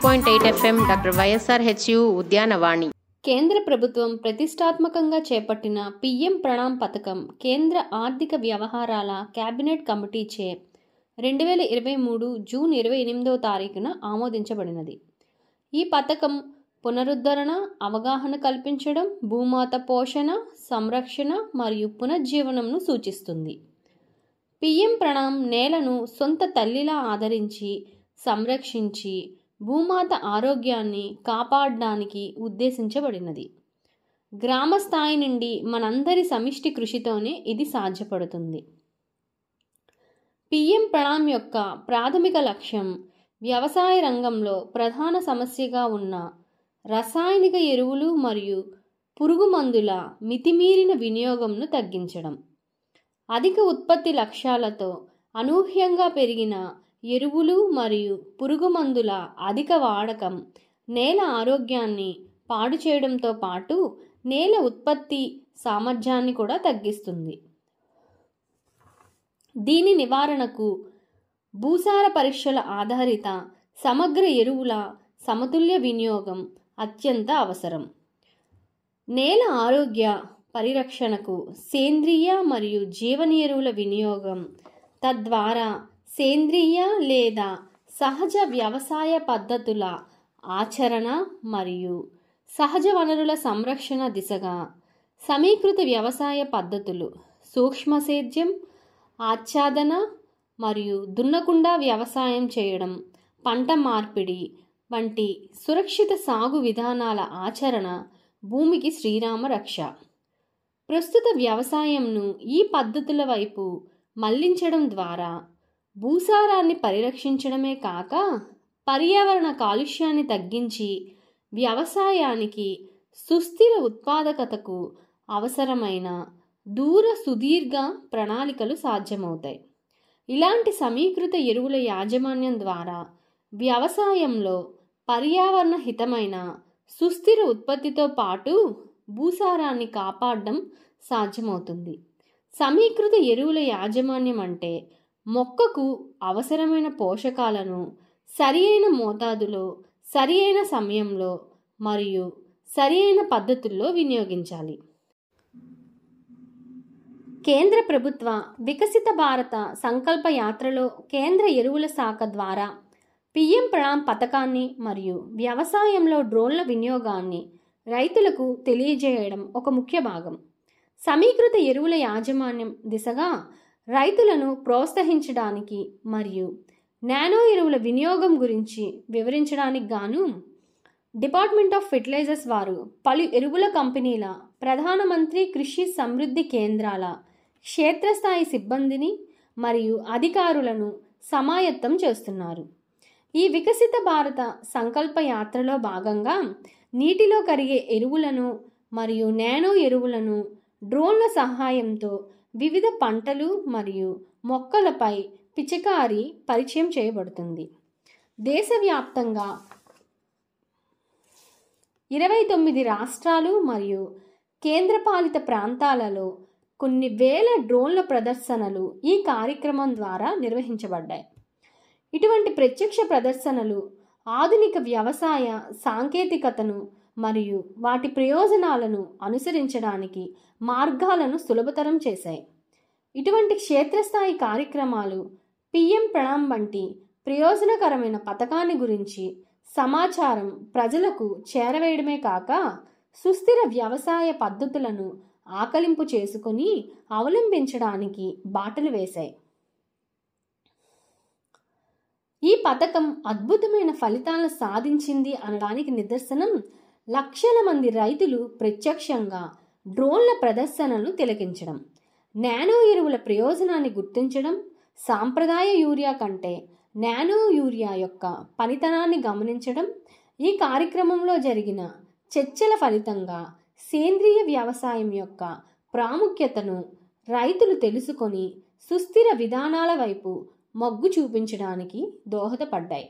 point eight FM doctor YSR HU Udyanavani కేంద్ర ప్రభుత్వం ప్రతిష్టాత్మకంగా చేపట్టిన పిఎం ప్రణామ్ పథకం కేంద్ర ఆర్థిక వ్యవహారాల కేబినెట్ కమిటీచే రెండు వేల ఇరవై మూడు జూన్ ఇరవై ఎనిమిదవ తారీఖున ఆమోదించబడినది ఈ పథకం పునరుద్ధరణ అవగాహన కల్పించడం భూమాత పోషణ సంరక్షణ మరియు పునర్జీవనంను సూచిస్తుంది పిఎం ప్రణామ్ నేలను సొంత తల్లిలా ఆదరించి సంరక్షించి భూమాత ఆరోగ్యాన్ని కాపాడడానికి ఉద్దేశించబడినది గ్రామ స్థాయి నుండి మనందరి సమిష్టి కృషితోనే ఇది సాధ్యపడుతుంది పిఎం ప్రణామ్ యొక్క ప్రాథమిక లక్ష్యం వ్యవసాయ రంగంలో ప్రధాన సమస్యగా ఉన్న రసాయనిక ఎరువులు మరియు పురుగు మందుల మితిమీరిన వినియోగంను తగ్గించడం అధిక ఉత్పత్తి లక్ష్యాలతో అనూహ్యంగా పెరిగిన ఎరువులు మరియు పురుగు మందుల అధిక వాడకం నేల ఆరోగ్యాన్ని పాడు చేయడంతో పాటు నేల ఉత్పత్తి సామర్థ్యాన్ని కూడా తగ్గిస్తుంది దీని నివారణకు భూసార పరీక్షల ఆధారిత సమగ్ర ఎరువుల సమతుల్య వినియోగం అత్యంత అవసరం నేల ఆరోగ్య పరిరక్షణకు సేంద్రియ మరియు జీవన ఎరువుల వినియోగం తద్వారా సేంద్రియ లేదా సహజ వ్యవసాయ పద్ధతుల ఆచరణ మరియు సహజ వనరుల సంరక్షణ దిశగా సమీకృత వ్యవసాయ పద్ధతులు సూక్ష్మ సేద్యం ఆచ్ఛాదన మరియు దున్నకుండా వ్యవసాయం చేయడం పంట మార్పిడి వంటి సురక్షిత సాగు విధానాల ఆచరణ భూమికి శ్రీరామ రక్ష ప్రస్తుత వ్యవసాయంను ఈ పద్ధతుల వైపు మళ్లించడం ద్వారా భూసారాన్ని పరిరక్షించడమే కాక పర్యావరణ కాలుష్యాన్ని తగ్గించి వ్యవసాయానికి సుస్థిర ఉత్పాదకతకు అవసరమైన దూర సుదీర్ఘ ప్రణాళికలు సాధ్యమవుతాయి ఇలాంటి సమీకృత ఎరువుల యాజమాన్యం ద్వారా వ్యవసాయంలో పర్యావరణ హితమైన సుస్థిర ఉత్పత్తితో పాటు భూసారాన్ని కాపాడడం సాధ్యమవుతుంది సమీకృత ఎరువుల యాజమాన్యం అంటే మొక్కకు అవసరమైన పోషకాలను సరి అయిన మోతాదులో సరి అయిన సమయంలో మరియు సరి అయిన పద్ధతుల్లో వినియోగించాలి కేంద్ర ప్రభుత్వ వికసిత భారత సంకల్ప యాత్రలో కేంద్ర ఎరువుల శాఖ ద్వారా పిఎం ప్రణామ్ పథకాన్ని మరియు వ్యవసాయంలో డ్రోన్ల వినియోగాన్ని రైతులకు తెలియజేయడం ఒక ముఖ్య భాగం సమీకృత ఎరువుల యాజమాన్యం దిశగా రైతులను ప్రోత్సహించడానికి మరియు నానో ఎరువుల వినియోగం గురించి వివరించడానికి గాను డిపార్ట్మెంట్ ఆఫ్ ఫెర్టిలైజర్స్ వారు పలు ఎరువుల కంపెనీల ప్రధానమంత్రి కృషి సమృద్ధి కేంద్రాల క్షేత్రస్థాయి సిబ్బందిని మరియు అధికారులను సమాయత్తం చేస్తున్నారు ఈ వికసిత భారత సంకల్ప యాత్రలో భాగంగా నీటిలో కరిగే ఎరువులను మరియు నానో ఎరువులను డ్రోన్ల సహాయంతో వివిధ పంటలు మరియు మొక్కలపై పిచికారి పరిచయం చేయబడుతుంది దేశవ్యాప్తంగా ఇరవై తొమ్మిది రాష్ట్రాలు మరియు కేంద్రపాలిత ప్రాంతాలలో కొన్ని వేల డ్రోన్ల ప్రదర్శనలు ఈ కార్యక్రమం ద్వారా నిర్వహించబడ్డాయి ఇటువంటి ప్రత్యక్ష ప్రదర్శనలు ఆధునిక వ్యవసాయ సాంకేతికతను మరియు వాటి ప్రయోజనాలను అనుసరించడానికి మార్గాలను సులభతరం చేశాయి ఇటువంటి క్షేత్రస్థాయి కార్యక్రమాలు పిఎం ప్రణామ్ వంటి ప్రయోజనకరమైన పథకాన్ని గురించి సమాచారం ప్రజలకు చేరవేయడమే కాక సుస్థిర వ్యవసాయ పద్ధతులను ఆకలింపు చేసుకుని అవలంబించడానికి బాటలు వేశాయి ఈ పథకం అద్భుతమైన ఫలితాలను సాధించింది అనడానికి నిదర్శనం లక్షల మంది రైతులు ప్రత్యక్షంగా డ్రోన్ల ప్రదర్శనలు తిలకించడం నానో ఎరువుల ప్రయోజనాన్ని గుర్తించడం సాంప్రదాయ యూరియా కంటే నానో యూరియా యొక్క పనితనాన్ని గమనించడం ఈ కార్యక్రమంలో జరిగిన చర్చల ఫలితంగా సేంద్రియ వ్యవసాయం యొక్క ప్రాముఖ్యతను రైతులు తెలుసుకొని సుస్థిర విధానాల వైపు మొగ్గు చూపించడానికి దోహదపడ్డాయి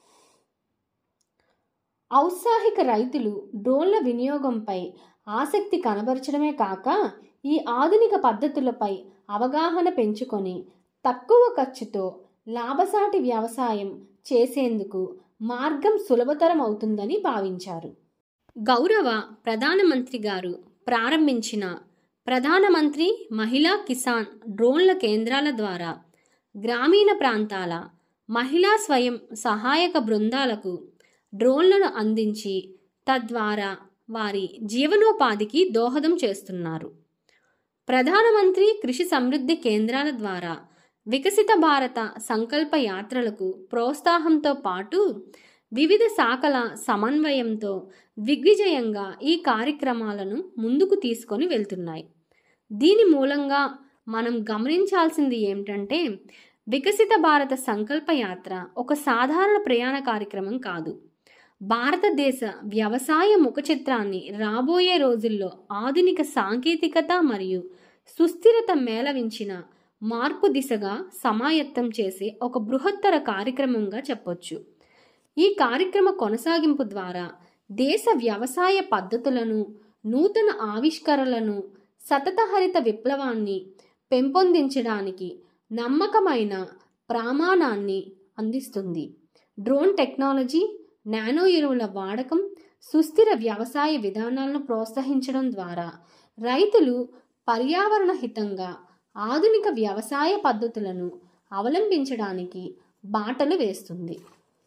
ఔత్సాహిక రైతులు డ్రోన్ల వినియోగంపై ఆసక్తి కనబరచడమే కాక ఈ ఆధునిక పద్ధతులపై అవగాహన పెంచుకొని తక్కువ ఖర్చుతో లాభసాటి వ్యవసాయం చేసేందుకు మార్గం సులభతరం అవుతుందని భావించారు గౌరవ ప్రధానమంత్రి గారు ప్రారంభించిన ప్రధానమంత్రి మహిళా కిసాన్ డ్రోన్ల కేంద్రాల ద్వారా గ్రామీణ ప్రాంతాల మహిళా స్వయం సహాయక బృందాలకు డ్రోన్లను అందించి తద్వారా వారి జీవనోపాధికి దోహదం చేస్తున్నారు ప్రధానమంత్రి కృషి సమృద్ధి కేంద్రాల ద్వారా వికసిత భారత సంకల్ప యాత్రలకు ప్రోత్సాహంతో పాటు వివిధ శాఖల సమన్వయంతో దిగ్విజయంగా ఈ కార్యక్రమాలను ముందుకు తీసుకొని వెళ్తున్నాయి దీని మూలంగా మనం గమనించాల్సింది ఏమిటంటే వికసిత భారత సంకల్ప యాత్ర ఒక సాధారణ ప్రయాణ కార్యక్రమం కాదు భారతదేశ వ్యవసాయ ముఖ చిత్రాన్ని రాబోయే రోజుల్లో ఆధునిక సాంకేతికత మరియు సుస్థిరత మేళవించిన మార్పు దిశగా సమాయత్తం చేసే ఒక బృహత్తర కార్యక్రమంగా చెప్పొచ్చు ఈ కార్యక్రమ కొనసాగింపు ద్వారా దేశ వ్యవసాయ పద్ధతులను నూతన ఆవిష్కరణలను సతత హరిత విప్లవాన్ని పెంపొందించడానికి నమ్మకమైన ప్రామాణాన్ని అందిస్తుంది డ్రోన్ టెక్నాలజీ నానో ఎరువుల వాడకం సుస్థిర వ్యవసాయ విధానాలను ప్రోత్సహించడం ద్వారా రైతులు పర్యావరణ హితంగా ఆధునిక వ్యవసాయ పద్ధతులను అవలంబించడానికి బాటలు వేస్తుంది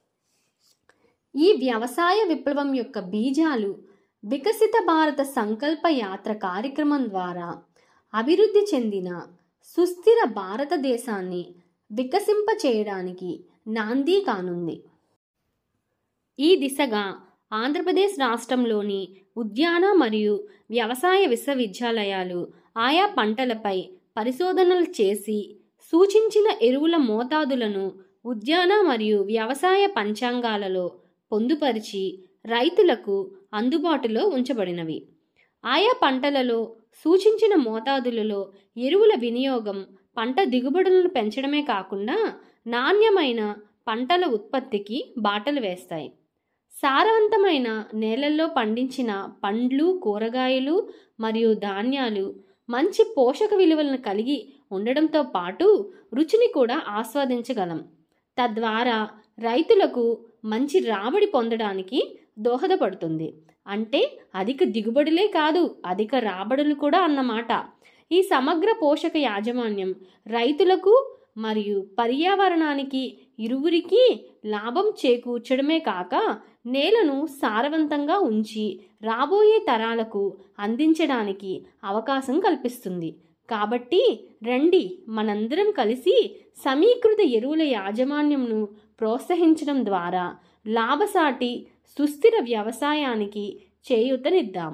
ఈ వ్యవసాయ విప్లవం యొక్క బీజాలు వికసిత భారత సంకల్ప యాత్ర కార్యక్రమం ద్వారా అభివృద్ధి చెందిన సుస్థిర భారతదేశాన్ని వికసింప చేయడానికి నాంది కానుంది ఈ దిశగా ఆంధ్రప్రదేశ్ రాష్ట్రంలోని ఉద్యాన మరియు వ్యవసాయ విశ్వవిద్యాలయాలు ఆయా పంటలపై పరిశోధనలు చేసి సూచించిన ఎరువుల మోతాదులను ఉద్యాన మరియు వ్యవసాయ పంచాంగాలలో పొందుపరిచి రైతులకు అందుబాటులో ఉంచబడినవి ఆయా పంటలలో సూచించిన మోతాదులలో ఎరువుల వినియోగం పంట దిగుబడులను పెంచడమే కాకుండా నాణ్యమైన పంటల ఉత్పత్తికి బాటలు వేస్తాయి సారవంతమైన నేలల్లో పండించిన పండ్లు కూరగాయలు మరియు ధాన్యాలు మంచి పోషక విలువలను కలిగి ఉండడంతో పాటు రుచిని కూడా ఆస్వాదించగలం తద్వారా రైతులకు మంచి రాబడి పొందడానికి దోహదపడుతుంది అంటే అధిక దిగుబడులే కాదు అధిక రాబడులు కూడా అన్నమాట ఈ సమగ్ర పోషక యాజమాన్యం రైతులకు మరియు పర్యావరణానికి ఇరువురికి లాభం చేకూర్చడమే కాక నేలను సారవంతంగా ఉంచి రాబోయే తరాలకు అందించడానికి అవకాశం కల్పిస్తుంది కాబట్టి రండి మనందరం కలిసి సమీకృత ఎరువుల యాజమాన్యంను ప్రోత్సహించడం ద్వారా లాభసాటి సుస్థిర వ్యవసాయానికి చేయూతనిద్దాం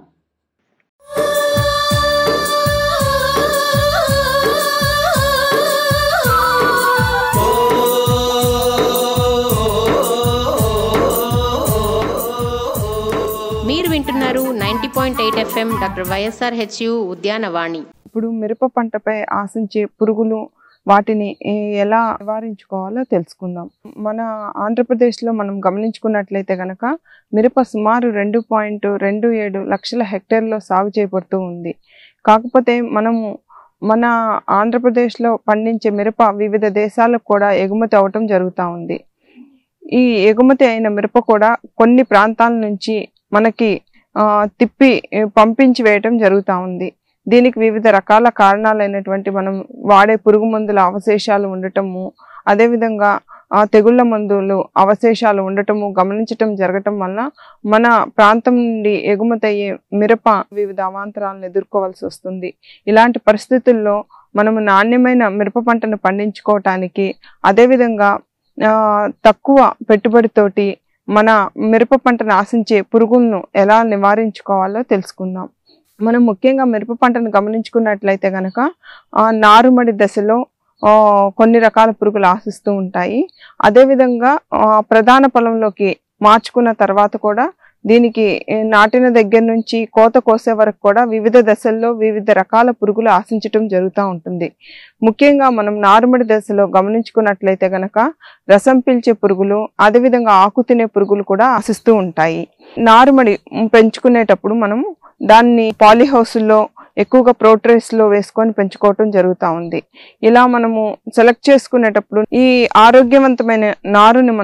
మీరు వింటున్నారు ninety point eight FM doctor YSR HU Udyanavani ఇప్పుడు మిరప పంటపై ఆశించే పురుగులు వాటిని ఏ- ఎలా నివారించుకోవాలో తెలుసుకుందాం మన ఆంధ్రప్రదేశ్లో మనం గమనించుకున్నట్లయితే గనక మిరప సుమారు రెండు పాయింట్ రెండు ఏడు లక్షల హెక్టేర్లో సాగు చేయబడుతూ ఉంది కాకపోతే మనము మన ఆంధ్రప్రదేశ్లో పండించే మిరప వివిధ దేశాలకు కూడా ఎగుమతి అవటం జరుగుతూ ఉంది ఈ ఎగుమతి అయిన మిరప కూడా కొన్ని ప్రాంతాల నుంచి మనకి ఆ, తిప్పి ఏ, పంపించి వేయటం జరుగుతూ ఉంది దీనికి వివిధ రకాల కారణాలైనటువంటి మనం వాడే పురుగు మందుల అవశేషాలు ఉండటము అదేవిధంగా ఆ తెగుళ్ళ మందులు అవశేషాలు ఉండటము గమనించటం జరగటం వల్ల మన ప్రాంతం నుండి ఎగుమతి అయ్యే మిరప వివిధ అవాంతరాలను ఎదుర్కోవాల్సి వస్తుంది ఇలాంటి పరిస్థితుల్లో మనము నాణ్యమైన మిరప పంటను పండించుకోవటానికి అదేవిధంగా ఆ, తక్కువ పెట్టుబడితోటి మన మిరప పంటను ఆశించే పురుగులను ఎలా నివారించుకోవాలో తెలుసుకుందాం మనం ముఖ్యంగా మిరప పంటను గమనించుకున్నట్లయితే గనక ఆ, నారుమడి దశలో ఆ, కొన్ని రకాల పురుగులు ఆశిస్తూ ఉంటాయి అదేవిధంగా ఆ, ప్రధాన పొలంలోకి మార్చుకున్న తర్వాత కూడా దీనికి ఏ, నాటిన దగ్గర నుంచి కోత కోసే వరకు కూడా వివిధ దశల్లో వివిధ రకాల పురుగులు ఆశించటం జరుగుతూ ఉంటుంది ముఖ్యంగా మనం నారుమడి దశలో గమనించుకున్నట్లయితే గనక రసం పీల్చే పురుగులు అదేవిధంగా ఆకు తినే పురుగులు కూడా ఆశిస్తూ ఉంటాయి నారుమడి మ్, పెంచుకునేటప్పుడు మనము దాన్ని పాలీహౌస్లో ఎక్కువగా ప్రోట్రేస్ లో వేసుకొని పెంచుకోవటం జరుగుతూ ఉంది ఇలా మనము సెలెక్ట్ చేసుకునేటప్పుడు ఈ ఆరోగ్యవంతమైన నారుని మనము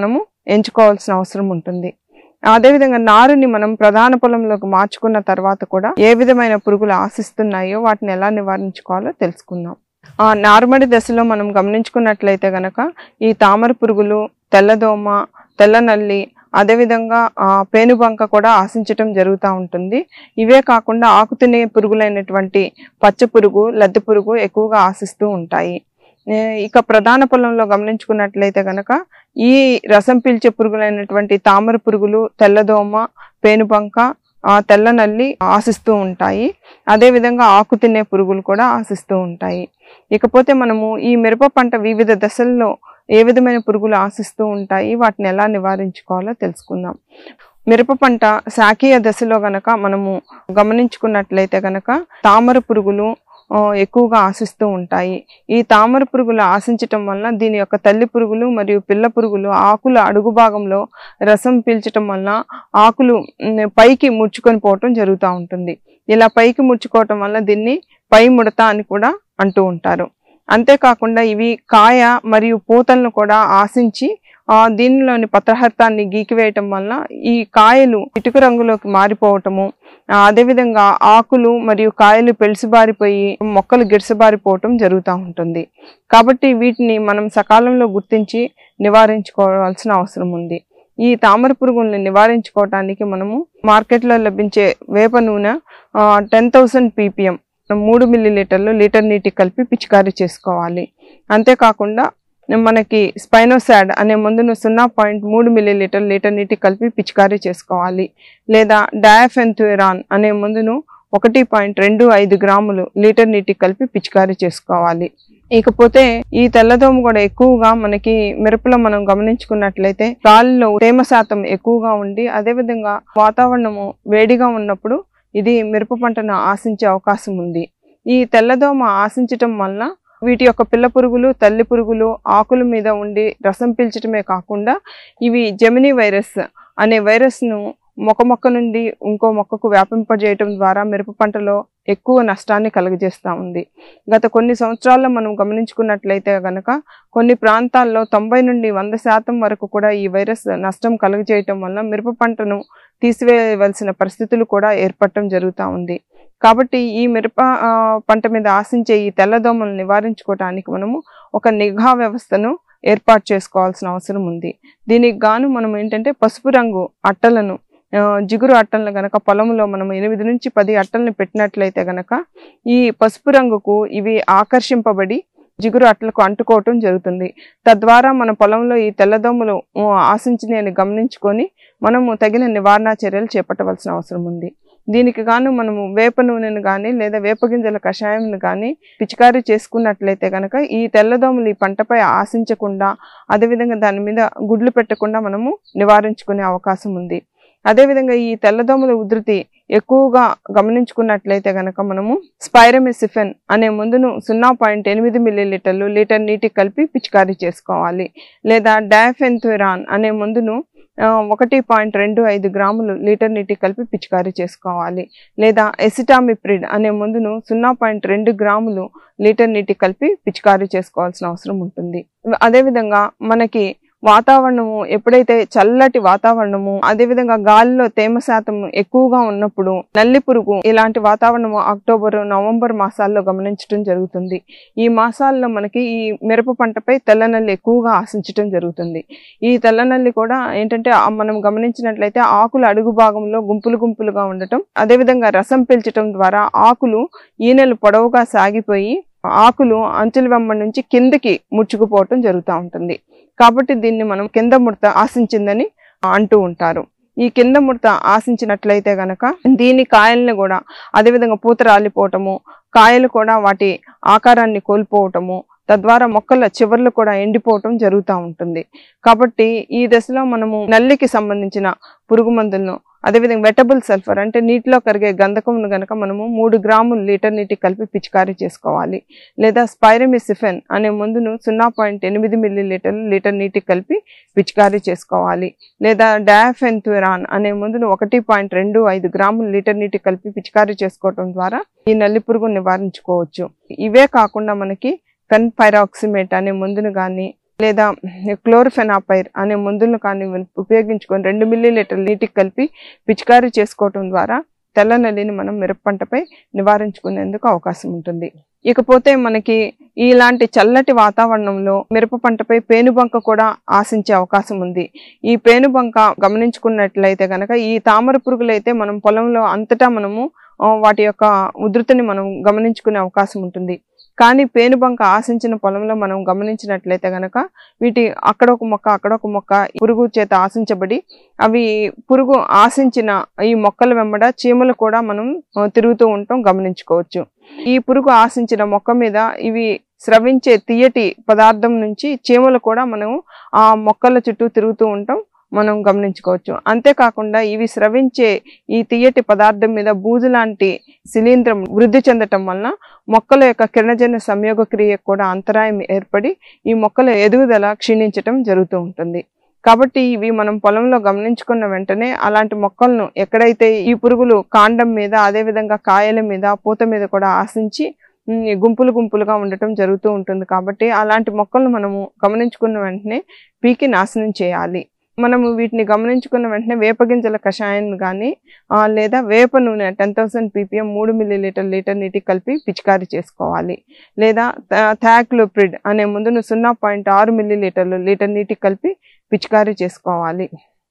ఎంచుకోవాల్సిన అవసరం ఉంటుంది అదేవిధంగా నారుని మనం ప్రధాన పొలంలోకి మార్చుకున్న తర్వాత కూడా ఏ విధమైన పురుగులు ఆశిస్తున్నాయో వాటిని ఎలా నివారించుకోవాలో తెలుసుకుందాం ఆ నారుమడి దశలో మనం గమనించుకున్నట్లయితే గనక ఈ తామర పురుగులు తెల్లదోమ తెల్లనల్లి అదేవిధంగా ఆ, పేనుబంక కూడా ఆశించటం జరుగుతూ ఉంటుంది ఇవే కాకుండా ఆకు తినే పురుగులైనటువంటి పచ్చ పురుగు లద్దె పురుగు ఎక్కువగా ఆశిస్తూ ఉంటాయి ఏ, ఇక ప్రధాన పొలంలో గమనించుకున్నట్లయితే గనక ఈ రసం పీల్చే పురుగులైనటువంటి తామర పురుగులు తెల్లదోమ పేనుబంక ఆ తెల్ల నల్లి ఆశిస్తూ ఉంటాయి అదేవిధంగా ఆకు తినే పురుగులు కూడా ఆశిస్తూ ఉంటాయి ఇకపోతే మనము ఈ మిరప పంట వివిధ దశల్లో ఏ విధమైన పురుగులు ఆశిస్తూ ఉంటాయి వాటిని ఎలా నివారించుకోవాలో తెలుసుకుందాం మిరప పంట శాఖీయ దశలో గనక మనము గమనించుకున్నట్లయితే గనక తామర పురుగులు ఆ, ఎక్కువగా ఆశిస్తూ ఉంటాయి ఈ తామర పురుగులు ఆశించటం వలన దీని యొక్క తల్లి పురుగులు మరియు పిల్ల పురుగులు ఆకుల అడుగు భాగంలో రసం పీల్చటం వలన ఆకులు మ్, పైకి ముడుచుకొని పోవటం జరుగుతూ ఉంటుంది ఇలా పైకి ముడుచుకోవటం వల్ల దీన్ని పై ముడత అని కూడా అంటూ ఉంటారు అంతేకాకుండా ఇవి కాయ మరియు పూతలను కూడా ఆశించి ఆ దీనిలోని పత్రహర్తాన్ని గీకివేయటం వలన ఈ కాయలు ఇటుక రంగులోకి మారిపోవటము ఆ, అదేవిధంగా ఆకులు మరియు కాయలు పెలిసిబారిపోయి మొక్కలు గిడిసబారిపోవటం జరుగుతూ ఉంటుంది కాబట్టి వీటిని మనం సకాలంలో గుర్తించి నివారించుకోవాల్సిన అవసరం ఉంది ఈ తామర పురుగుల్ని నివారించుకోవటానికి మనము మార్కెట్లో లభించే వేప నూనె టెన్ థౌసండ్ పీపీఎం మూడు మిల్లీ లీటర్లు లీటర్ నీటికి కలిపి పిచికారీ చేసుకోవాలి అంతేకాకుండా మనకి స్పైనోసాడ్ అనే మందును సున్నా పాయింట్ మూడు మిల్లీ లీటర్ లీటర్ నీటికి కలిపి పిచికారీ చేసుకోవాలి లేదా డయాఫెన్థురాన్ అనే మందును ఒకటి పాయింట్ రెండు ఐదు గ్రాములు లీటర్ నీటికి కలిపి పిచికారీ చేసుకోవాలి ఇకపోతే ఈ తెల్లదోమ కూడా ఎక్కువగా మనకి మిరపలో మనం గమనించుకున్నట్లయితే గాలిలో తేమ శాతం ఎక్కువగా ఉండి అదేవిధంగా వాతావరణము వేడిగా ఉన్నప్పుడు ఇది మిరప పంటను ఆశించే అవకాశం ఉంది ఈ తెల్లదోమ ఆశించటం వలన వీటి యొక్క పిల్ల పురుగులు తల్లి పురుగులు ఆకుల మీద ఉండి రసం పీల్చటమే కాకుండా ఇవి జెమినీ వైరస్ అనే వైరస్ను మొక్క మొక్క నుండి ఇంకో మొక్కకు వ్యాపింపజేయటం ద్వారా మిరప పంటలో ఎక్కువ నష్టాన్ని కలుగజేస్తూ ఉంది గత కొన్ని సంవత్సరాల్లో మనం గమనించుకున్నట్లయితే గనక కొన్ని ప్రాంతాల్లో తొంభై నుండి వంద శాతం వరకు కూడా ఈ వైరస్ నష్టం కలుగజేయటం వల్ల మిరప పంటను తీసివేయవలసిన పరిస్థితులు కూడా ఏర్పడటం జరుగుతూ ఉంది కాబట్టి ఈ మిరప ఆ, పంట మీద ఆశించే ఈ తెల్లదోమలను నివారించుకోవడానికి మనము ఒక నిఘా వ్యవస్థను ఏర్పాటు చేసుకోవాల్సిన అవసరం ఉంది దీనికి గాను మనం ఏంటంటే పసుపు రంగు అట్టలను ఆ, జిగురు అట్టలను గనక పొలంలో మనం ఎనిమిది నుంచి పది అట్టలను పెట్టినట్లయితే గనక ఈ పసుపు రంగుకు ఇవి ఆకర్షింపబడి జిగురు అట్టలకు అంటుకోవటం జరుగుతుంది తద్వారా మన పొలంలో ఈ తెల్లదోమలు ఆ, ఆశించినాయని గమనించుకొని మనము తగిన నివారణ చర్యలు చేపట్టవలసిన అవసరం ఉంది దీనికి గాను మనము వేప నూనెను కానీ లేదా వేప గింజల కషాయంను కానీ పిచికారీ చేసుకున్నట్లయితే కనుక ఈ తెల్లదోమలు ఈ పంటపై ఆశించకుండా అదేవిధంగా దాని మీద గుడ్లు పెట్టకుండా మనము నివారించుకునే అవకాశం ఉంది అదేవిధంగా ఈ తెల్లదోమల ఉధృతి ఎక్కువగా గమనించుకున్నట్లయితే గనక మనము స్పైరమిసిఫెన్ అనే మందును సున్నా పాయింట్ ఎనిమిది మిల్లీ లీటర్లు లీటర్ నీటికి కలిపి పిచికారీ చేసుకోవాలి లేదా డయాఫెన్థురాన్ అనే మందును ఆ, ఒకటి పాయింట్ రెండు ఐదు గ్రాములు లీటర్ నీటికి కలిపి పిచికారీ చేసుకోవాలి లేదా ఎసిటామిప్రిడ్ అనే మందును సున్నా పాయింట్ రెండు గ్రాములు లీటర్ నీటికి కలిపి పిచికారీ చేసుకోవాల్సిన అవసరం ఉంటుంది అదేవిధంగా మనకి వాతావరణము ఎప్పుడైతే చల్లటి వాతావరణము అదేవిధంగా గాలిలో తేమ శాతం ఎక్కువగా ఉన్నప్పుడు నల్లి పురుగు ఇలాంటి వాతావరణము అక్టోబర్ నవంబర్ మాసాల్లో గమనించడం జరుగుతుంది ఈ మాసాల్లో మనకి ఈ మిరప పంటపై తెల్ల నల్లి ఎక్కువగా ఆశించడం జరుగుతుంది ఈ తెల్ల నల్లి కూడా ఏంటంటే ఆ మనం గమనించినట్లయితే ఆకుల అడుగు భాగంలో గుంపులు గుంపులుగా ఉండటం అదేవిధంగా రసం పీల్చటం ద్వారా ఆకులు ఈనెలు పొడవుగా సాగిపోయి ఆకులు అంచుల వెంబడి నుంచి కిందకి ముడుచుకుపోవటం జరుగుతూ ఉంటుంది కాబట్టి దీన్ని మనం కింద ముడత ఆశించిందని అంటూ ఉంటారు ఈ కింద ముడత ఆశించినట్లయితే గనక దీని కాయల్ని కూడా అదేవిధంగా పూత రాలిపోవటము కాయలు కూడా వాటి ఆకారాన్ని కోల్పోవటము తద్వారా మొక్కల చివర్లు కూడా ఎండిపోవటం జరుగుతూ ఉంటుంది కాబట్టి ఈ దశలో మనము నల్లికి సంబంధించిన పురుగు మందులను అదేవిధంగా వెటబుల్ సల్ఫర్ అంటే నీటిలో కరిగే గంధకమును గనక మనము మూడు గ్రాములు లీటర్ నీటికి కలిపి పిచికారీ చేసుకోవాలి లేదా స్పైరమిసిఫెన్ అనే మందును సున్నా పాయింట్ ఎనిమిది మిల్లీ లీటర్లు లీటర్ నీటికి కలిపి పిచికారీ చేసుకోవాలి లేదా డయాఫెన్థురాన్ అనే మందును ఒకటి పాయింట్ రెండు ఐదు గ్రాములు లీటర్ నీటికి కలిపి పిచికారీ చేసుకోవడం ద్వారా ఈ నల్లి పురుగును నివారించుకోవచ్చు ఇవే కాకుండా మనకి పెన్ పైరాక్సిమేట్ అనే మందును కానీ లేదా క్లోరిఫెనాపైర్ అనే మందులను కానీ ఉపయోగించుకొని రెండు మిల్లీ లీటర్ నీటికి కలిపి పిచికారీ చేసుకోవటం ద్వారా తెల్ల నల్లిని మనం మిరప పంటపై నివారించుకునేందుకు అవకాశం ఉంటుంది ఇకపోతే మనకి ఇలాంటి చల్లటి వాతావరణంలో మిరప పంటపై పేనుబంక కూడా ఆశించే అవకాశం ఉంది ఈ పేనుబంక గమనించుకున్నట్లయితే కనుక ఈ తామర పురుగులు అయితే మనం పొలంలో అంతటా మనము ఆ, వాటి యొక్క ఉధృతిని మనం గమనించుకునే అవకాశం ఉంటుంది కానీ పేనుబంక ఆశించిన పొలంలో మనం గమనించినట్లయితే గనక వీటి అక్కడ ఒక మొక్క అక్కడ ఒక మొక్క పురుగు చేత ఆశించబడి అవి పురుగు ఆశించిన ఈ మొక్కల వెంబడ చీమలు కూడా మనం ఆ, తిరుగుతూ ఉంటాం గమనించుకోవచ్చు ఈ పురుగు ఆశించిన మొక్క మీద ఇవి స్రవించే తీయటి పదార్థం నుంచి చీమలు కూడా మనం ఆ మొక్కల చుట్టూ తిరుగుతూ ఉంటాం మనం గమనించుకోవచ్చు అంతేకాకుండా ఇవి స్రవించే ఈ తీయటి పదార్థం మీద బూజు లాంటి శిలీంధ్రం వృద్ధి చెందటం వలన మొక్కల యొక్క కిరణజన్య సంయోగ క్రియకు కూడా అంతరాయం ఏర్పడి ఈ మొక్కల ఎదుగుదల క్షీణించటం జరుగుతూ ఉంటుంది కాబట్టి ఇవి మనం పొలంలో గమనించుకున్న వెంటనే అలాంటి మొక్కలను ఎక్కడైతే ఈ పురుగులు కాండం మీద అదే విధంగా కాయల మీద పూత మీద కూడా ఆశించి ఉమ్, గుంపులు గుంపులుగా ఉండటం జరుగుతూ ఉంటుంది కాబట్టి అలాంటి మొక్కలను మనము గమనించుకున్న వెంటనే పీకి నాశనం చేయాలి మనము వీటిని గమనించుకున్న వెంటనే వేపగింజల కషాయాన్ని కానీ లేదా వేప నూనె టెన్ థౌసండ్ పీపీఎం మూడు మిల్లీ లీటర్ లీటర్ నీటికి కలిపి పిచికారీ చేసుకోవాలి లేదా థాక్లోప్రిడ్ అనే ముందును సున్నా పాయింట్ ఆరు మిల్లీ లీటర్లు లీటర్ నీటికి కలిపి పిచికారీ చేసుకోవాలి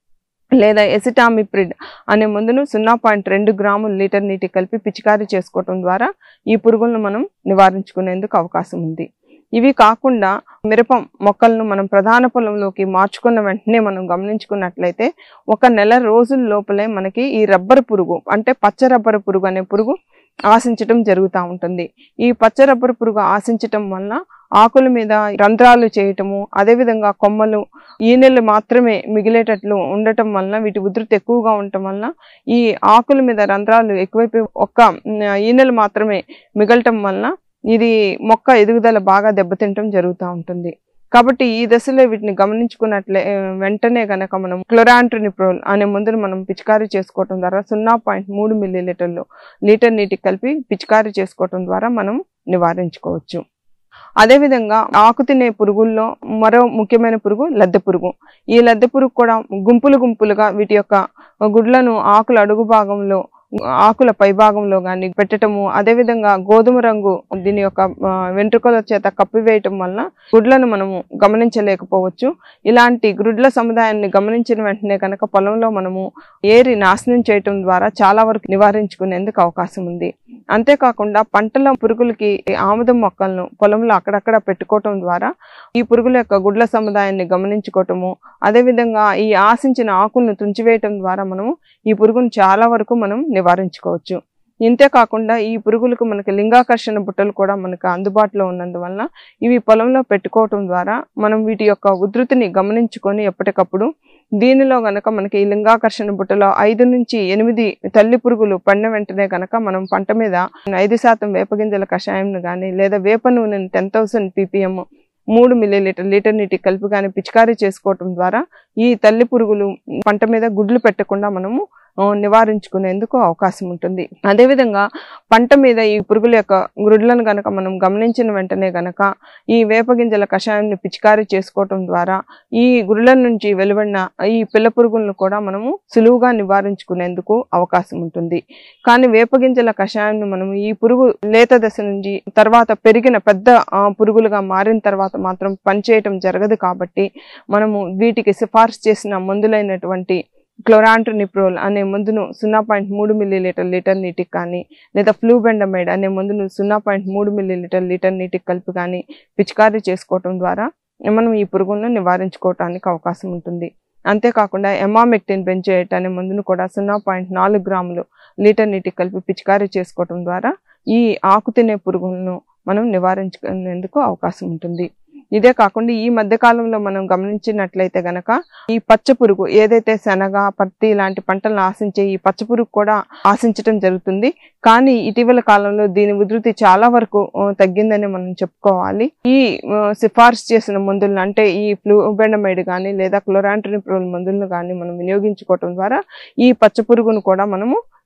లేదా ఎసిటామిప్రిడ్ అనే మందును సున్నా పాయింట్ రెండు గ్రాములు లీటర్ నీటికి కలిపి పిచికారీ చేసుకోవటం ద్వారా ఈ పురుగులను మనం నివారించుకునేందుకు అవకాశం ఉంది ఇవి కాకుండా మిరప మొక్కలను మనం ప్రధాన పొలంలోకి మార్చుకున్న వెంటనే మనం గమనించుకున్నట్లయితే ఒక నెల రోజుల లోపలే మనకి ఈ రబ్బర్ పురుగు అంటే పచ్చ రబ్బర్ పురుగు అనే పురుగు ఆశించటం జరుగుతూ ఉంటుంది ఈ పచ్చ రబ్బర్ పురుగు ఆశించటం వలన ఆకుల మీద రంధ్రాలు చేయటము అదేవిధంగా కొమ్మలు ఈనెలు మాత్రమే మిగిలేటట్లు ఉండటం వలన వీటి ఉధృతి ఎక్కువగా ఉండటం వలన ఈ ఆకుల మీద రంధ్రాలు ఎక్కువైపోయి ఒక్క ఉమ్, ఈనెలు మాత్రమే మిగలటం వలన ఇది మొక్క ఎదుగుదల బాగా దెబ్బతింటం జరుగుతూ ఉంటుంది కాబట్టి ఈ దశలో వీటిని గమనించుకున్నట్లే ఆ, వెంటనే గనక మనం క్లోరాంట్రినిప్రోల్ అనే మందును మనం పిచికారీ చేసుకోవటం ద్వారా సున్నా పాయింట్ మూడు మిల్లీ లీటర్లు లీటర్ నీటికి కలిపి పిచికారీ చేసుకోవటం ద్వారా మనం నివారించుకోవచ్చు అదేవిధంగా ఆకు తినే పురుగుల్లో మరో ముఖ్యమైన పురుగు లద్దె పురుగు ఈ లద్దె పురుగు కూడా గుంపులు గుంపులుగా వీటి యొక్క గుడ్లను ఆకుల అడుగు భాగంలో ఆకుల పై భాగంలో కానీ పెట్టటము అదేవిధంగా గోధుమ రంగు దీని యొక్క ఆ, వెంట్రుకల చేత కప్పివేయటం వలన గుడ్లను మనము గమనించలేకపోవచ్చు ఇలాంటి గుడ్ల సముదాయాన్ని గమనించిన వెంటనే కనుక పొలంలో మనము ఏరి నాశనం చేయటం ద్వారా చాలా వరకు నివారించుకునేందుకు అవకాశం ఉంది అంతేకాకుండా పంటల పురుగులకి ఆముదం మొక్కలను పొలంలో అక్కడక్కడ పెట్టుకోవటం ద్వారా ఈ పురుగుల యొక్క గుడ్ల సముదాయాన్ని గమనించుకోవటము అదేవిధంగా ఈ ఆశించిన ఆకులను తుంచివేయటం ద్వారా మనము ఈ పురుగును చాలా వరకు మనం నివారించుకోవచ్చు ఇంతే కాకుండా ఈ పురుగులకు మనకి లింగాకర్షణ బుట్టలు కూడా మనకు అందుబాటులో ఉన్నందువలన ఇవి పొలంలో పెట్టుకోవటం ద్వారా మనం వీటి యొక్క ఉధృతిని గమనించుకొని ఎప్పటికప్పుడు దీనిలో గనక మనకి ఈ లింగాకర్షణ బుట్టలో ఐదు నుంచి ఎనిమిది తల్లి పురుగులు పడిన వెంటనే గనక మనం పంట మీద ఐదు శాతం వేపగింజల కషాయంను కానీ లేదా వేప నూనెని టెన్ థౌసండ్ పీపీఎం మూడు మిల్లీ లీటర్ లీటర్ నీటికి కలిపి కానీ పిచికారీ చేసుకోవటం ద్వారా ఈ తల్లి పురుగులు పంట మీద గుడ్లు పెట్టకుండా మనము ఆ, నివారించుకునేందుకు అవకాశం ఉంటుంది అదేవిధంగా పంట మీద ఈ పురుగుల యొక్క గుడ్లను గనక మనం గమనించిన వెంటనే గనక ఈ వేపగింజల కషాయాన్ని పిచికారీ చేసుకోవటం ద్వారా ఈ గుడ్ల నుంచి వెలువడిన ఈ పిల్ల పురుగులను కూడా మనము సులువుగా నివారించుకునేందుకు అవకాశం ఉంటుంది కానీ వేపగింజల కషాయాన్ని మనము ఈ పురుగు లేత దశ నుంచి తర్వాత పెరిగిన పెద్ద ఆ, పురుగులుగా మారిన తర్వాత మాత్రం పనిచేయటం జరగదు కాబట్టి మనము వీటికి సిఫార్సు చేసిన మందులైనటువంటి క్లోరాంట్రినిప్రోల్ అనే మందును సున్నా పాయింట్ మూడు మిల్లీ లీటర్ లీటర్ నీటికి కానీ లేదా ఫ్లూబెండమైడ్ అనే మందును సున్నా పాయింట్ మూడు మిల్లీ లీటర్ లీటర్ నీటికి కలిపి కానీ పిచికారీ చేసుకోవటం ద్వారా మనం ఈ పురుగులను నివారించుకోవటానికి అవకాశం ఉంటుంది అంతేకాకుండా ఎమామెక్టిన్ బెంజోయేట్ అనే మందును కూడా సున్నా పాయింట్ నాలుగు గ్రాములు లీటర్ నీటికి కలిపి పిచికారీ చేసుకోవటం ద్వారా ఈ ఆకు తినే పురుగులను మనం నివారించుకునేందుకు అవకాశం ఉంటుంది ఇదే కాకుండా ఈ మధ్య కాలంలో మనం గమనించినట్లయితే గనక ఈ పచ్చ పురుగు ఏదైతే శనగ పత్తి లాంటి పంటలను ఆశించే ఈ పచ్చ పురుగు కూడా ఆశించటం జరుగుతుంది కానీ ఇటీవల కాలంలో దీని ఉధృతి చాలా వరకు ఆ, తగ్గిందని మనం చెప్పుకోవాలి ఈ ఆ, సిఫార్సు చేసిన మందులను అంటే ఈ ఫ్లూబెండమైడ్ కానీ లేదా క్లోరాంట్రినిప్రోల్ మందులను కానీ మనం వినియోగించుకోవటం ద్వారా ఈ పచ్చ పురుగును కూడా మనము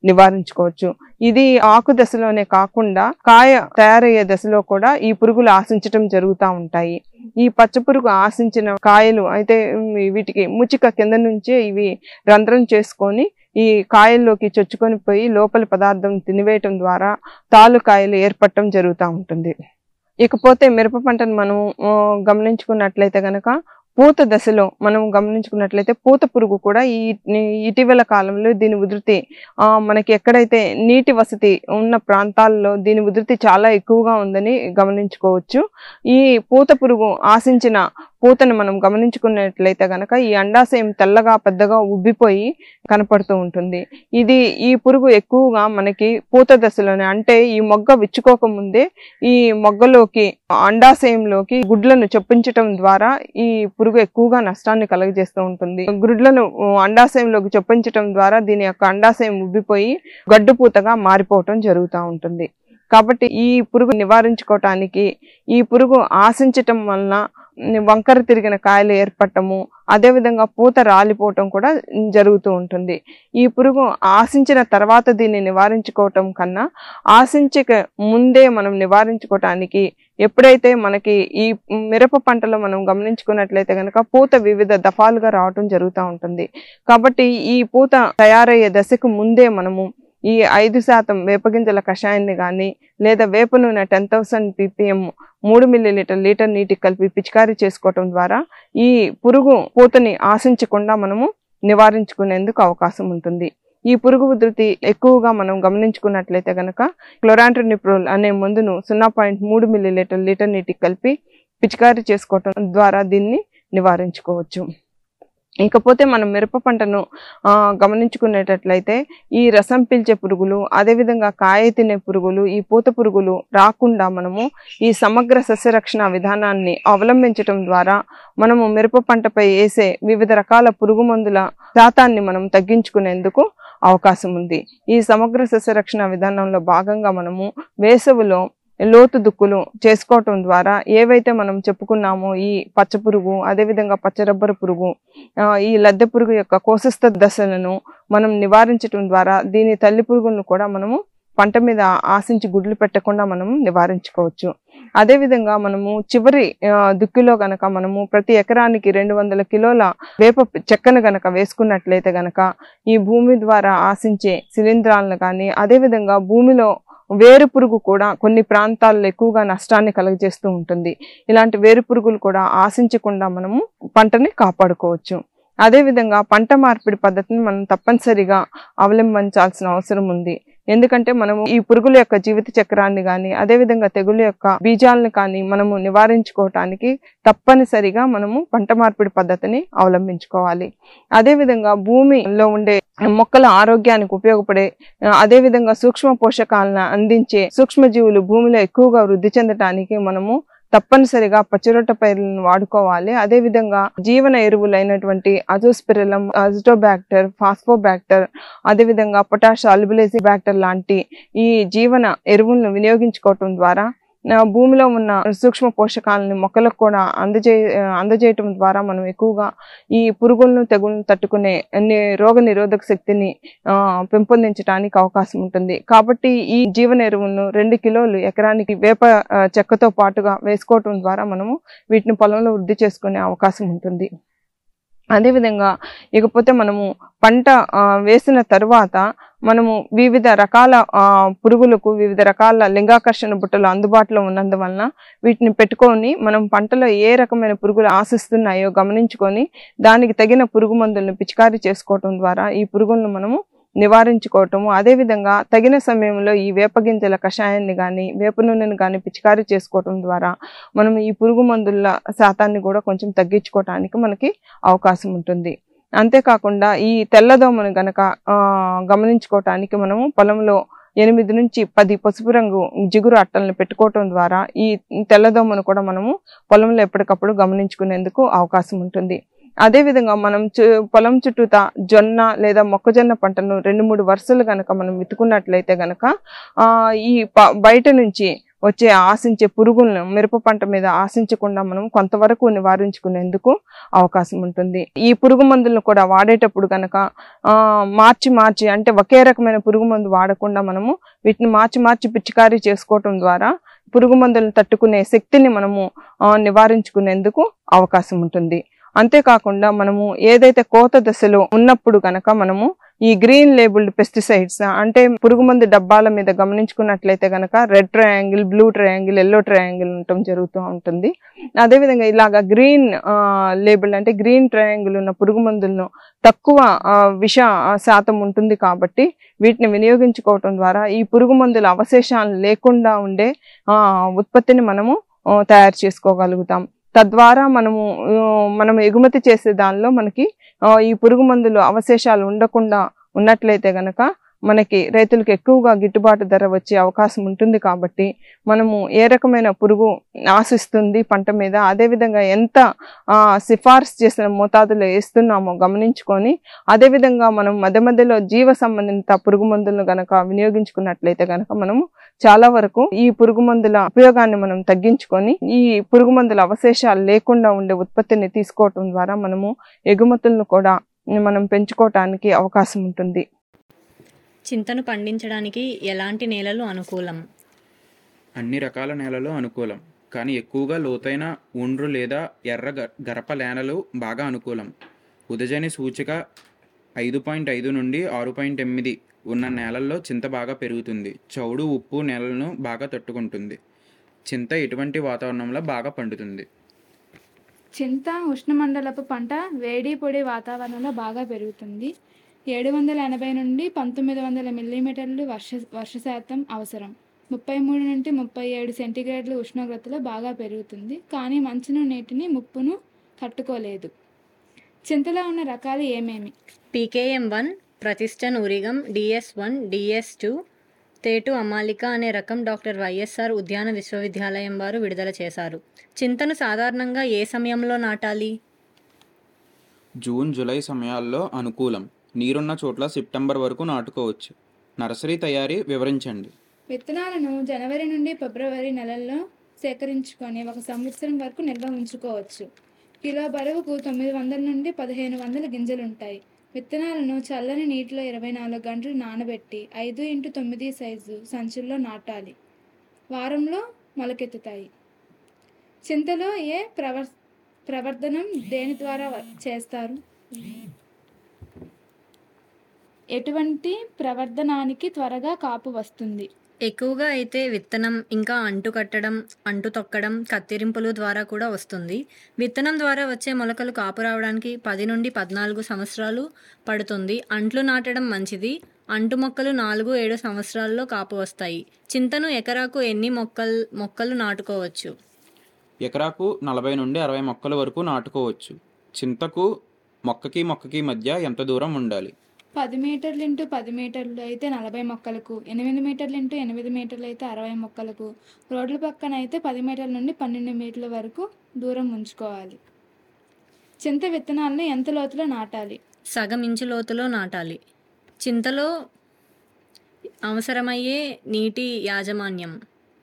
నివారించుకోవచ్చు ఇది ఆకు దశలోనే కాకుండా కాయ తయారయ్యే దశలో కూడా ఈ పురుగులు ఆశించటం జరుగుతూ ఉంటాయి ఈ పచ్చ పురుగు ఆశించిన కాయలు అయితే ఉమ్, వీటికి ముచిక కింద నుంచే ఇవి రంధ్రం చేసుకొని ఈ కాయల్లోకి చొచ్చుకొని పోయి లోపలి పదార్థం తినివేయటం ద్వారా తాలు కాయలు ఏర్పడటం జరుగుతూ ఉంటుంది ఇకపోతే మిరప పంటను మనం ఆ, గమనించుకున్నట్లయితే గనక పూత దశలో మనం గమనించుకున్నట్లయితే పూత పురుగు కూడా ఈ ఈ ఇటీవల కాలంలో దీని ఉధృతి ఆ, మనకి ఎక్కడైతే నీటి వసతి ఉన్న ప్రాంతాల్లో దీని ఉధృతి చాలా ఎక్కువగా ఉందని గమనించుకోవచ్చు ఈ పూత పురుగు ఆశించిన పూతను మనం గమనించుకున్నట్లయితే గనక ఈ అండాశయం తెల్లగా పెద్దగా ఉబ్బిపోయి కనపడుతూ ఉంటుంది ఇది ఈ పురుగు ఎక్కువగా మనకి పూత దశలోనే అంటే ఈ మొగ్గ విచ్చుకోక ముందే ఈ మొగ్గలోకి అండాశయంలోకి గుడ్లను చొప్పించటం ద్వారా ఈ పురుగు ఎక్కువగా నష్టాన్ని కలుగజేస్తూ ఉంటుంది గుడ్లను ఉ, అండాశయంలోకి చొప్పించటం ద్వారా దీని యొక్క అండాశయం ఉబ్బిపోయి గడ్డుపూతగా మారిపోవటం జరుగుతూ ఉంటుంది కాబట్టి ఈ పురుగు నివారించుకోవటానికి ఈ పురుగు ఆశించటం వలన ఉమ్, వంకర తిరిగిన కాయలు ఏర్పడటము అదేవిధంగా పూత రాలిపోవటం కూడా జరుగుతూ ఉంటుంది ఈ పురుగు ఆశించిన తర్వాత దీన్ని నివారించుకోవటం కన్నా ఆశించక ముందే మనం నివారించుకోవటానికి ఎప్పుడైతే మనకి ఈ మిరప పంటలో మనం గమనించుకున్నట్లయితే కనుక పూత వివిధ దఫాలుగా రావటం జరుగుతూ ఉంటుంది కాబట్టి ఈ పూత తయారయ్యే దశకు ముందే మనము ఈ ఐదు శాతం వేపగింజల కషాయాన్ని కానీ లేదా వేప నూనె టెన్ థౌసండ్ పీపీఎం మూడు మిల్లీ లీటర్ లీటర్ నీటికి కలిపి పిచికారీ చేసుకోవటం ద్వారా ఈ పురుగు పూతని ఆశించకుండా మనము నివారించుకునేందుకు అవకాశం ఉంటుంది ఈ పురుగు ఉధృతి ఎక్కువగా మనం గమనించుకున్నట్లయితే కనుక క్లోరాంట్రినిప్రోల్ అనే మందును సున్నా పాయింట్ మూడు మిల్లీ లీటర్ లీటర్ నీటికి కలిపి పిచికారీ చేసుకోవటం ద్వారా దీన్ని నివారించుకోవచ్చు ఇకపోతే మనం మిరప పంటను ఆ, గమనించుకునేటట్లయితే ఈ రసం పీల్చే పురుగులు అదేవిధంగా కాయ తినే పురుగులు ఈ పూత పురుగులు రాకుండా మనము ఈ సమగ్ర సస్యరక్షణ విధానాన్ని అవలంబించటం ద్వారా మనము మిరప పంటపై వేసే వివిధ రకాల పురుగు మందుల శాతాన్ని మనం తగ్గించుకునేందుకు అవకాశం ఉంది ఈ సమగ్ర సస్యరక్షణ విధానంలో భాగంగా మనము వేసవిలో లోతు దుక్కులు చేసుకోవటం ద్వారా ఏవైతే మనం చెప్పుకున్నామో ఈ పచ్చ పురుగు అదేవిధంగా పచ్చరబ్బర పురుగు ఆ, ఈ లద్దె పురుగు యొక్క కోశస్థ దశలను మనం నివారించటం ద్వారా దీని తల్లి పురుగులను కూడా మనము పంట మీద ఆశించి గుడ్లు పెట్టకుండా మనము నివారించుకోవచ్చు అదేవిధంగా మనము చివరి ఆ, దుక్కిలో గనక మనము ప్రతి ఎకరానికి రెండు వందల కిలోల వేప చెక్కను గనక వేసుకున్నట్లయితే గనక ఈ భూమి ద్వారా ఆశించే శిలీంధ్రాలను కానీ అదేవిధంగా భూమిలో వేరు పురుగు కూడా కొన్ని ప్రాంతాల్లో ఎక్కువగా నష్టాన్ని కలుగజేస్తూ ఉంటుంది ఇలాంటి వేరు పురుగులు కూడా ఆశించకుండా మనము పంటని కాపాడుకోవచ్చు అదేవిధంగా పంట మార్పిడి పద్ధతిని మనం తప్పనిసరిగా అవలంబించాల్సిన అవసరం ఉంది ఎందుకంటే మనము ఈ పురుగుల యొక్క జీవిత చక్రాన్ని కానీ అదేవిధంగా తెగుల యొక్క బీజాలను కానీ మనము నివారించుకోవటానికి తప్పనిసరిగా మనము పంట మార్పిడి పద్ధతిని అవలంబించుకోవాలి అదేవిధంగా భూమిలో ఉండే మొక్కల ఆరోగ్యానికి ఉపయోగపడే ఆ, అదేవిధంగా సూక్ష్మ పోషకాలను అందించే సూక్ష్మజీవులు భూమిలో ఎక్కువగా వృద్ధి చెందటానికి మనము తప్పనిసరిగా పచ్చిరొట్ట పైర్లను వాడుకోవాలి అదేవిధంగా జీవన ఎరువులైనటువంటి అజోస్పిరిలం అజిటోబ్యాక్టర్ ఫాస్ఫోబ్యాక్టర్ అదేవిధంగా పొటాష్ అల్బులేసి బ్యాక్టర్ లాంటి ఈ జీవన ఎరువులను వినియోగించుకోవటం ద్వారా ఆ, భూమిలో ఉన్న సూక్ష్మ పోషకాలను మొక్కలకు కూడా అందజే అందజేయటం ద్వారా మనం ఎక్కువగా ఈ పురుగులను తెగులను తట్టుకునే అన్ని రోగ నిరోధక శక్తిని ఆ, పెంపొందించడానికి అవకాశం ఉంటుంది కాబట్టి ఈ జీవన ఎరువులను రెండు కిలోలు ఎకరానికి వేప ఆ, చెక్కతో పాటుగా వేసుకోవటం ద్వారా మనము వీటిని పొలంలో వృద్ధి చేసుకునే అవకాశం ఉంటుంది అదేవిధంగా ఇకపోతే మనము పంట ఆ, వేసిన తరువాత మనము వివిధ రకాల ఆ, పురుగులకు వివిధ రకాల లింగాకర్షణ బుట్టలు అందుబాటులో ఉన్నందువలన వీటిని పెట్టుకొని మనం పంటలో ఏ రకమైన పురుగులు ఆశిస్తున్నాయో గమనించుకొని దానికి తగిన పురుగు మందులను పిచికారీ చేసుకోవటం ద్వారా ఈ పురుగులను మనము నివారించుకోవటము అదేవిధంగా తగిన సమయంలో ఈ వేపగింజల కషాయాన్ని కానీ వేప నూనెను కానీ పిచికారీ చేసుకోవటం ద్వారా మనం ఈ పురుగు మందుల శాతాన్ని కూడా కొంచెం తగ్గించుకోవటానికి మనకి అవకాశం ఉంటుంది అంతేకాకుండా ఈ తెల్లదోమను గనక ఆ, గమనించుకోవటానికి మనము పొలంలో ఎనిమిది నుంచి పది పసుపు రంగు జిగురు అట్టలను పెట్టుకోవటం ద్వారా ఈ తెల్లదోమను కూడా మనము పొలంలో ఎప్పటికప్పుడు గమనించుకునేందుకు అవకాశం ఉంటుంది అదేవిధంగా మనం చు పొలం చుట్టూతా జొన్న లేదా మొక్కజొన్న పంటను రెండు మూడు వరుసలు గనక మనం విత్తుకున్నట్లయితే గనక ఆ, ఈ ప- బయట నుంచి వచ్చే ఆశించే పురుగులను మిరప పంట మీద ఆశించకుండా మనం కొంతవరకు నివారించుకునేందుకు అవకాశం ఉంటుంది ఈ పురుగు మందులను కూడా వాడేటప్పుడు కనుక ఆ, మార్చి మార్చి అంటే ఒకే రకమైన పురుగు మందు వాడకుండా మనము వీటిని మార్చి మార్చి పిచికారీ చేసుకోవటం ద్వారా పురుగు మందులను తట్టుకునే శక్తిని మనము ఆ, నివారించుకునేందుకు అవకాశం ఉంటుంది అంతేకాకుండా మనము ఏదైతే కోత దశలో ఉన్నప్పుడు కనుక మనము ఈ గ్రీన్ లేబుల్డ్ పెస్టిసైడ్స్ అంటే పురుగు మందు డబ్బాల మీద గమనించుకున్నట్లయితే కనుక red triangle blue triangle yellow triangle ఉండటం జరుగుతూ ఉంటుంది అదేవిధంగా ఇలాగా గ్రీన్ లేబుల్ అంటే గ్రీన్ ట్రయాంగిల్ ఉన్న పురుగు మందులను తక్కువ ఆ, విష ఆ, శాతం ఉంటుంది కాబట్టి వీటిని వినియోగించుకోవటం ద్వారా ఈ పురుగు మందుల అవశేషాలు లేకుండా ఉండే ఆ, ఉత్పత్తిని మనము ఆ, తయారు చేసుకోగలుగుతాం తద్వారా మనము ఆ, మనం ఎగుమతి చేసే దానిలో మనకి ఆ, ఈ పురుగు మందులు అవశేషాలు ఉండకుండా ఉన్నట్లయితే గనక మనకి రైతులకు ఎక్కువగా గిట్టుబాటు ధర వచ్చే అవకాశం ఉంటుంది కాబట్టి మనము ఏ రకమైన పురుగు ఆశిస్తుంది పంట మీద అదేవిధంగా ఎంత ఆ, సిఫార్సు చేసిన మోతాదులో వేస్తున్నామో గమనించుకొని అదేవిధంగా మనం మధ్య మధ్యలో జీవ సంబంధిత పురుగు మందులను గనక వినియోగించుకున్నట్లయితే గనక మనము చాలా వరకు ఈ పురుగు మందుల ఉపయోగాన్ని మనం తగ్గించుకొని ఈ పురుగు మందుల అవశేషాలు లేకుండా ఉండే ఉత్పత్తిని తీసుకోవటం ద్వారా మనము ఎగుమతులను కూడా మనం పెంచుకోవటానికి అవకాశం ఉంటుంది చింతను పండించడానికి ఎలాంటి నేలలు అనుకూలం అన్ని రకాల నేలలు అనుకూలం కానీ ఎక్కువగా లోతైన ఒండ్రు లేదా ఎర్ర గ- గరప నేలలు బాగా అనుకూలం ఉదజని సూచిక ఐదు పాయింట్ ఐదు నుండి ఆరు పాయింట్ ఎనిమిది ఉన్న నేలల్లో చింత బాగా పెరుగుతుంది చౌడు ఉప్పు నేలను బాగా తట్టుకుంటుంది చింత ఎటువంటి వాతావరణంలో బాగా పండుతుంది చింత ఉష్ణమండలపు పంట వేడి పొడి వాతావరణంలో బాగా పెరుగుతుంది ఏడు వందల ఎనభై నుండి పంతొమ్మిది వందల మిల్లీమీటర్లు వర్ష వర్ష శాతం అవసరం ముప్పై మూడు నుండి ముప్పై ఏడు సెంటీగ్రేడ్ల ఉష్ణోగ్రతలో బాగా పెరుగుతుంది కానీ మంచును నీటిని ముప్పును తట్టుకోలేదు చింతలో ఉన్న రకాలు ఏమేమి పీకేఎం వన్ ప్రతిష్టన్ ఉరిగం డిఎస్ వన్ డిఎస్ టూ తేటు అమాలిక అనే రకం డాక్టర్ వైఎస్ఆర్ ఉద్యాన విశ్వవిద్యాలయం వారు విడుదల చేశారు చింతను సాధారణంగా ఏ సమయంలో నాటాలి జూన్ జూలై సమయాల్లో అనుకూలం నీరున్న చోట్ల సెప్టెంబర్ వరకు నాటుకోవచ్చు నర్సరీ తయారీ వివరించండి విత్తనాలను జనవరి నుండి ఫిబ్రవరి నెలల్లో సేకరించుకొని ఒక సంవత్సరం వరకు నిల్వ ఉంచుకోవచ్చు కిలో బరువుకు తొమ్మిది వందల నుండి పదిహేను వందల గింజలు ఉంటాయి విత్తనాలను చల్లని నీటిలో ఇరవై నాలుగు గంటలు నానబెట్టి ఐదు ఇంటూ తొమ్మిది సైజు సంచుల్లో నాటాలి వారంలో మొలకెత్తుతాయి చింతలో ఏ ప్రవర్ ప్రవర్ధనం దేని ద్వారా వ- చేస్తారు ఎటువంటి ప్రవర్ధనానికి త్వరగా కాపు వస్తుంది ఎక్కువగా అయితే విత్తనం ఇంకా అంటు కట్టడం అంటు తొక్కడం కత్తిరింపులు ద్వారా కూడా వస్తుంది విత్తనం ద్వారా వచ్చే మొలకలు కాపు రావడానికి పది నుండి పద్నాలుగు సంవత్సరాలు పడుతుంది అంట్లు నాటడం మంచిది అంటు మొక్కలు నాలుగు ఏడు సంవత్సరాల్లో కాపు వస్తాయి చింతను ఎకరాకు ఎన్ని మొక్కలు మొక్కలు నాటుకోవచ్చు ఎకరాకు నలభై నుండి అరవై మొక్కల వరకు నాటుకోవచ్చు చింతకు మొక్కకి మొక్కకి మధ్య ఎంత దూరం ఉండాలి పది మీటర్లు ఇంటూ పది మీటర్లు అయితే నలభై మొక్కలకు ఎనిమిది మీటర్లు ఇంటూ ఎనిమిది మీటర్లు అయితే అరవై మొక్కలకు రోడ్ల పక్కన అయితే పది మీటర్ల నుండి పన్నెండు మీటర్ల వరకు దూరం ఉంచుకోవాలి చింత విత్తనాలను ఎంత లోతులో నాటాలి సగం ఇంచు లోతులో నాటాలి చింతలో అవసరమయ్యే నీటి యాజమాన్యం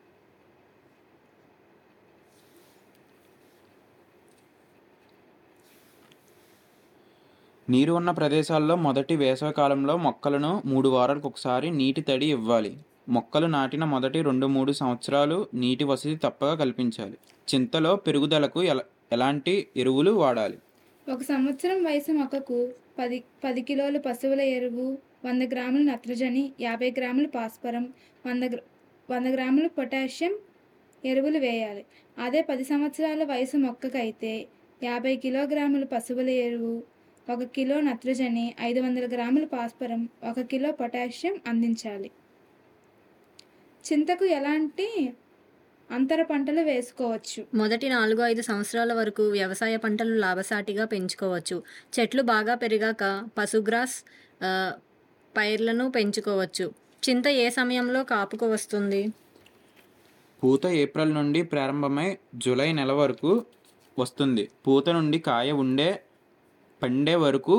నీరు ఉన్న ప్రదేశాల్లో మొదటి వేసవికాలంలో మొక్కలను మూడు వారాలకు ఒకసారి నీటి తడి ఇవ్వాలి మొక్కలు నాటిన మొదటి రెండు మూడు సంవత్సరాలు నీటి వసతి తప్పక కల్పించాలి చింతలో పెరుగుదలకు ఎల ఎలాంటి ఎరువులు వాడాలి ఒక సంవత్సరం వయసు మొక్కకు పది పది కిలోల పశువుల ఎరువు వంద గ్రాముల నత్రజని యాభై గ్రాముల భాస్వరం వంద గ్ర వంద గ్రాముల పొటాషియం ఎరువులు వేయాలి అదే పది సంవత్సరాల వయసు మొక్కకైతే యాభై కిలోగ్రాముల పశువుల ఎరువు ఒక కిలో నత్రజని ఐదు వందల గ్రాముల భాస్వరం ఒక కిలో పొటాషియం అందించాలి చింతకు ఎలాంటి అంతర పంటలు వేసుకోవచ్చు మొదటి నాలుగు ఐదు సంవత్సరాల వరకు వ్యవసాయ పంటలు లాభసాటిగా పెంచుకోవచ్చు చెట్లు బాగా పెరిగాక పశుగ్రాస్ ఆ, పైర్లను పెంచుకోవచ్చు చింత ఏ సమయంలో కాపుకు వస్తుంది పూత ఏప్రిల్ నుండి ప్రారంభమై జూలై నెల వరకు వస్తుంది పూత నుండి కాయ ఉండే పండే వరకు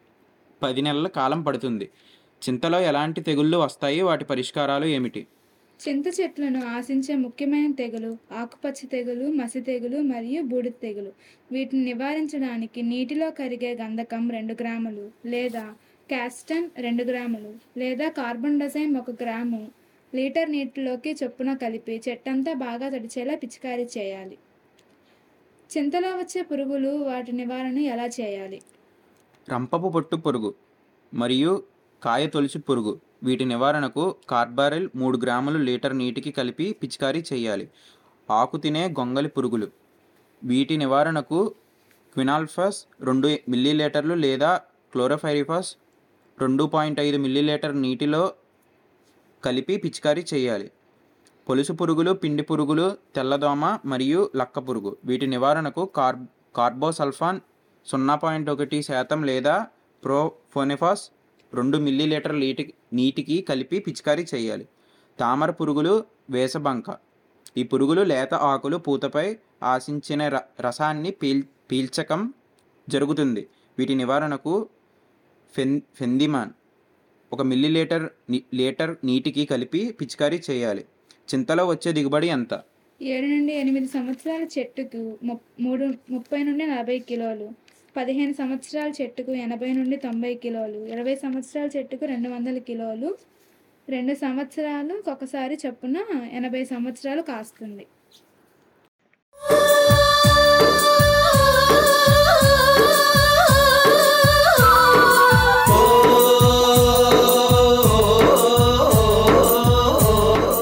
పది నెలల కాలం పడుతుంది చింతలో ఎలాంటి తెగుళ్ళు వస్తాయి వాటి పరిష్కారాలు ఏమిటి చింత చెట్లను ఆశించే ముఖ్యమైన తెగులు ఆకుపచ్చ తెగులు మసి తెగులు మరియు బూడిద తెగులు వీటిని నివారించడానికి నీటిలో కరిగే గంధకం రెండు గ్రాములు లేదా క్యాస్టన్ రెండు గ్రాములు లేదా కార్బన్ డైఆక్సైడ్ ఒక గ్రాము లీటర్ నీటిలోకి చొప్పున కలిపి చెట్టంతా బాగా తడిచేలా పిచికారీ చేయాలి చింతలో వచ్చే పురుగులు వాటి నివారణ ఎలా చేయాలి రంపపు పొట్టు పురుగు మరియు కాయ తొలిచి పురుగు వీటి నివారణకు కార్బారిల్ మూడు గ్రాములు లీటర్ నీటికి కలిపి పిచికారీ చేయాలి ఆకు తినే గొంగలి పురుగులు వీటి నివారణకు క్వినాల్ఫస్ రెండు మిల్లీలీటర్లు లేదా క్లోరోఫైరిఫాస్ రెండు పాయింట్ ఐదు మిల్లీలీటర్ నీటిలో కలిపి పిచికారీ చేయాలి పొలుసు పురుగులు పిండి పురుగులు తెల్లదోమ మరియు లక్క పురుగు వీటి నివారణకు కార్ కార్బోసల్ఫాన్ సున్నా పాయింట్ ఒకటి శాతం లేదా ప్రోఫోనిఫాస్ రెండు మిల్లీలీటర్ నీటి నీటికి కలిపి పిచికారీ చేయాలి తామర పురుగులు వేసబంక ఈ పురుగులు లేత ఆకులు పూతపై ఆశించిన ర రసాన్ని పీల్ పీల్చకం జరుగుతుంది వీటి నివారణకు ఫెన్ ఫెందిమాన్ ఒక మిల్లీలీటర్ ని- లీటర్ నీటికి కలిపి పిచికారీ చేయాలి చింతలో వచ్చే దిగుబడి ఎంత ఏడు నుండి ఎనిమిది సంవత్సరాల చెట్టుకు ము- మూడు ముప్పై నుండి నలభై కిలోలు పదిహేను సంవత్సరాల చెట్టుకు ఎనభై నుండి తొంభై కిలోలు ఇరవై సంవత్సరాల చెట్టుకు రెండు వందల కిలోలు రెండు సంవత్సరాలు ఒకసారి చొప్పున ఎనభై సంవత్సరాలు కాస్తుంది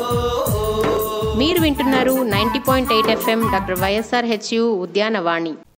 మీరు వింటున్నారు ninety point eight FM doctor YSR HU Udyanavani